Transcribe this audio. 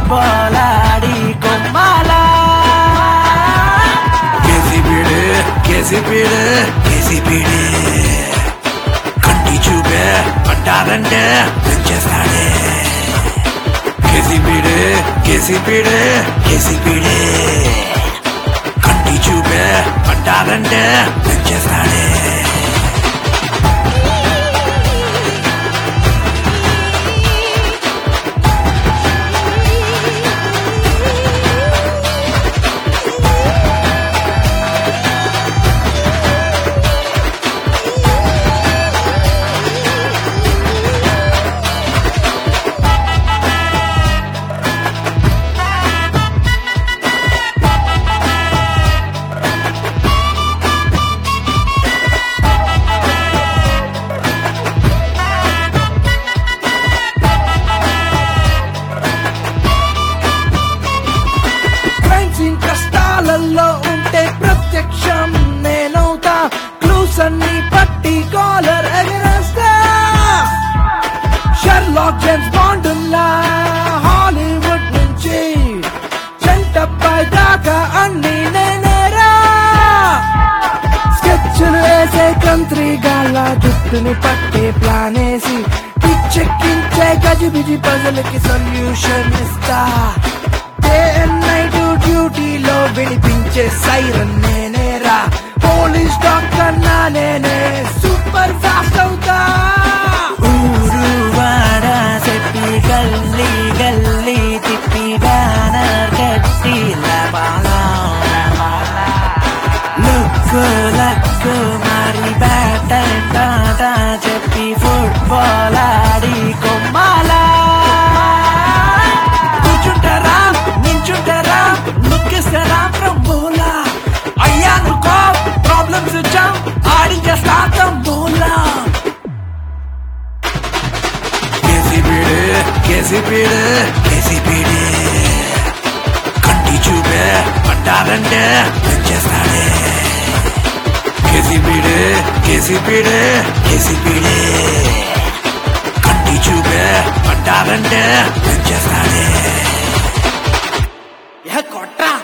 football ఆడి కొమ్మాలా కేసిపిడు కేసిపిడు కేసిపిడు కంటి చూపే పట్టారంటే పెంచేస్తాడే కేసిపిడు కేసిపిడు కేసిపిడు కంటి చూపే పట్టారంటే పెంచేస్తాడే ఫ్రెండ్స్ ఇన్ కష్టాలలో ఉంటే ప్రత్యక్షం నేనవుతా క్లూస్ అన్ని పట్టి కాలర్ ఎగరేస్తా షెర్లాక్ జేమ్స్ బాండ్ హాలీవుడ్ నుంచి చెంటపై దాకా అన్ని నేనేరా స్కెచ్లు వేసే కంత్రి గాల జుట్టుని పట్టే ప్లాన్ వేసి పిచ్చెక్కించే గజిబిజి పజలకి సొల్యూషన్ ఇస్తా డే అండ్ నైట్ డ్యూటీలో వినిపించే సైరన్ నేనేరా పోలీస్ డాక్టర్ నా నేనే సూపర్ ఫాస్ట్ అవుతా ఊరు వాడ చెప్పి గల్లీ గల్లీ తిప్పి బ్యానర్ కట్టి లబాలా లుక్కు లక్కు మరి బ్యాటర్ టాటా చెప్పి ఫుట్బాల్ ఆడి కొమ్మాలా కూర్చుంటారా నించుంటారా నొక్కిస్తారా ప్రభులా అయ్యానుకో ప్రాబ్లమ్స్ వచ్చాం ఆడించేస్తా తంబూలా కేసిపిడు కేసిపిడు కేసిపిడు కంటి చూపే పట్టారంటే పెంచేస్తాడే కేసిపిడు కేసిపిడు కేసిపిడు కంటి చూపే పట్టారంటే పెంచేస్తాడే ఏ కొట్రా